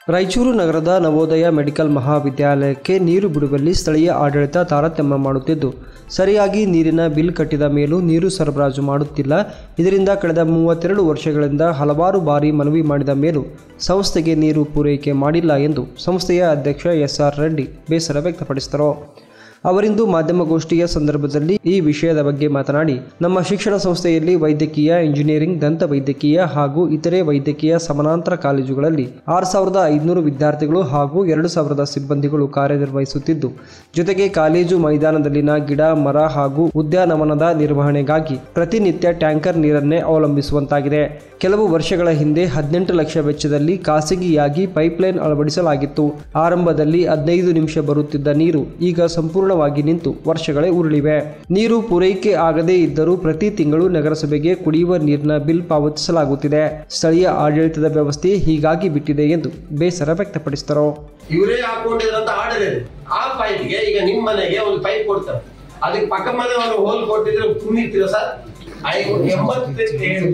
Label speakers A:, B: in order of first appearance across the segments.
A: ರಾಯಚೂರು ನಗರದ ನವೋದಯ ಮೆಡಿಕಲ್ ಮಹಾವಿದ್ಯಾಲಯಕ್ಕೆ ನೀರು ಬಿಡುವಲ್ಲಿ ಸ್ಥಳೀಯ ಆಡಳಿತ ತಾರತಮ್ಯ ಮಾಡುತ್ತಿದ್ದು ಸರಿಯಾಗಿ ನೀರಿನ ಬಿಲ್ ಕಟ್ಟಿದ ಮೇಲೂ ನೀರು ಸರಬರಾಜು ಮಾಡುತ್ತಿಲ್ಲ ಇದರಿಂದ ಕಳೆದ ಮೂವತ್ತೆರಡು ವರ್ಷಗಳಿಂದ ಹಲವಾರು ಬಾರಿ ಮನವಿ ಮಾಡಿದ ಮೇಲೂ ಸಂಸ್ಥೆಗೆ ನೀರು ಪೂರೈಕೆ ಮಾಡಿಲ್ಲ ಎಂದು ಸಂಸ್ಥೆಯ ಅಧ್ಯಕ್ಷ ಎಸ್ಆರ್ ರೆಡ್ಡಿ ಬೇಸರ ವ್ಯಕ್ತಪಡಿಸಿದರು ಅವರಿಂದು ಮಾಧ್ಯಮಗೋಷ್ಠಿಯ ಸಂದರ್ಭದಲ್ಲಿ ಈ ವಿಷಯದ ಬಗ್ಗೆ ಮಾತನಾಡಿ ನಮ್ಮ ಶಿಕ್ಷಣ ಸಂಸ್ಥೆಯಲ್ಲಿ ವೈದ್ಯಕೀಯ ಇಂಜಿನಿಯರಿಂಗ್ ದಂತ ವೈದ್ಯಕೀಯ ಹಾಗೂ ಇತರೆ ವೈದ್ಯಕೀಯ ಸಮಾನಾಂತರ ಕಾಲೇಜುಗಳಲ್ಲಿ ಆರು ಸಾವಿರದ ಐದುನೂರು ವಿದ್ಯಾರ್ಥಿಗಳು ಹಾಗೂ ಎರಡು ಸಾವಿರದ ಸಿಬ್ಬಂದಿಗಳು ಕಾರ್ಯನಿರ್ವಹಿಸುತ್ತಿದ್ದು ಜೊತೆಗೆ ಕಾಲೇಜು ಮೈದಾನದಲ್ಲಿನ ಗಿಡ ಮರ ಹಾಗೂ ಉದ್ಯಾನವನದ ನಿರ್ವಹಣೆಗಾಗಿ ಪ್ರತಿನಿತ್ಯ ಟ್ಯಾಂಕರ್ ನೀರನ್ನೇ ಅವಲಂಬಿಸುವಂತಾಗಿದೆ ಕೆಲವು ವರ್ಷಗಳ ಹಿಂದೆ ಹದಿನೆಂಟು ಲಕ್ಷ ವೆಚ್ಚದಲ್ಲಿ ಖಾಸಗಿಯಾಗಿ ಪೈಪ್ಲೈನ್ ಅಳವಡಿಸಲಾಗಿತ್ತು ಆರಂಭದಲ್ಲಿ ಹದಿನೈದು ನಿಮಿಷ ಬರುತ್ತಿದ್ದ ನೀರು ಈಗ ಸಂಪೂರ್ಣವಾಗಿ ನಿಂತು ವರ್ಷಗಳೇ ಉರುಳಿವೆ ನೀರು ಪೂರೈಕೆ ಆಗದೇ ಇದ್ದರೂ ಪ್ರತಿ ತಿಂಗಳು ನಗರಸಭೆಗೆ ಕುಡಿಯುವ ನೀರಿನ ಬಿಲ್ ಪಾವತಿಸಲಾಗುತ್ತಿದೆ ಸ್ಥಳೀಯ ಆಡಳಿತದ ವ್ಯವಸ್ಥೆ ಹೀಗಾಗಿ ಬಿಟ್ಟಿದೆ ಎಂದು ಬೇಸರ ವ್ಯಕ್ತಪಡಿಸಿದರು
B: ಇವರೇ ಹಾಕೊಂಡಿದ್ರಂತ ಆರ್ಡರ್ ಇದೆ ಆ ಪೈಪ್ಗೆ ಈಗ ನಿಮ್ ಮನೆಗೆ ಒಂದು ಪೈಪ್ ಕೊಡ್ತಾರೆ ಅದಕ್ಕೆ ಪಕ್ಕ ಮನೆಯವರು ಹೋಲ್ ಕೊಟ್ಟಿದ್ರೆ ತುಂಬಿರ್ತೀರ ಸರ್ ಐ ಎಂಬತ್ತೇಳು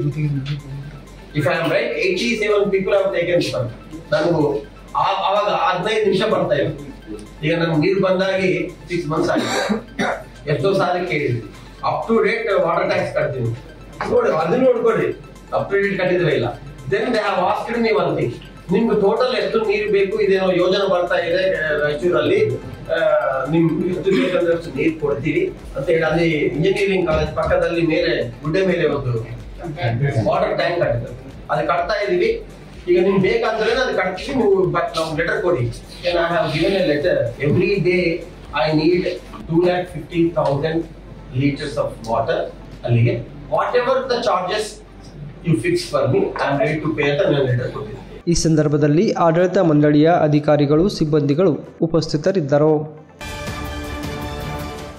B: if I am right eighty seven people have taken sir ನನಗೂ ಆ- ಅವಾಗ ಹದಿನೈದು ನಿಮಿಷ ಬರ್ತಾ ಇತ್ತು ಈಗ ನನ್ಗೆ ನೀರು ಬಂದಾಗಿ ಸಿಕ್ಸ್ ಮಂತ್ಸ್ ಆಗಿದೆ ಎಷ್ಟೋ ಸಾಲ ಕೇಳಿದ್ವಿ up to date water tax ಕಟ್ತೀನಿ ನೋಡಿ ಅದು ನೋಡ್ಕೊಡಿ ಅಪ್ ಟು ಡೇಟ್ ಕಟ್ಟಿದ್ರೆ ಇಲ್ಲ then they have asked me one thing ನಿಮ್ಗೆ ಟೋಟಲ್ ಎಷ್ಟು ನೀರು ಬೇಕು ಇದೇನೋ ಯೋಜನೆ ಬರ್ತಾ ಇದೆ ಆ, ರಾಯಚೂರಲ್ಲಿ ಆ, ನಿಮ್ಗೆ ಎಷ್ಟು ಬೇಕಂದ್ರೆ ಅಷ್ಟು ನೀರು ಕೊಡ್ತೀವಿ ಅಂತ ಹೇಳಿ ಅಲ್ಲಿ ಇಂಜಿನಿಯರಿಂಗ್ ಕಾಲೇಜ್ ಪಕ್ಕದಲ್ಲಿ ಮೇಲೆ ಗುಡ್ಡೆ ಮೇಲೆ ಒಂದು ವಾಟರ್ ಟ್ಯಾಂಕ್ ಕಟ್ಟಿದ್ದಾರೆ ಅದು ಕಟ್ತಾ ಇದೀವಿ ಈಗ ನಿಮ್ಗೆ ಬೇಕಂದ್ರೆ ಅದು ಕಟ್ಟಿ ನೀವು ಬಟ್ ನಾವು ಲೆಟರ್ ಕೊಡಿ I have given a letter every day I need two lakh fifty thousand litres of water ಅಲ್ಲಿಗೆ whatever the charges you fix for me I am ready to pay ಅಂತ ನಾನು ಲೆಟರ್ ಕೊಟ್ಟಿದ್ದೀನಿ
A: ಈ ಸಂದರ್ಭದಲ್ಲಿ ಆಡಳಿತ ಮಂಡಳಿಯ ಅಧಿಕಾರಿಗಳು ಸಿಬ್ಬಂದಿಗಳು ಉಪಸ್ಥಿತರಿದ್ದರು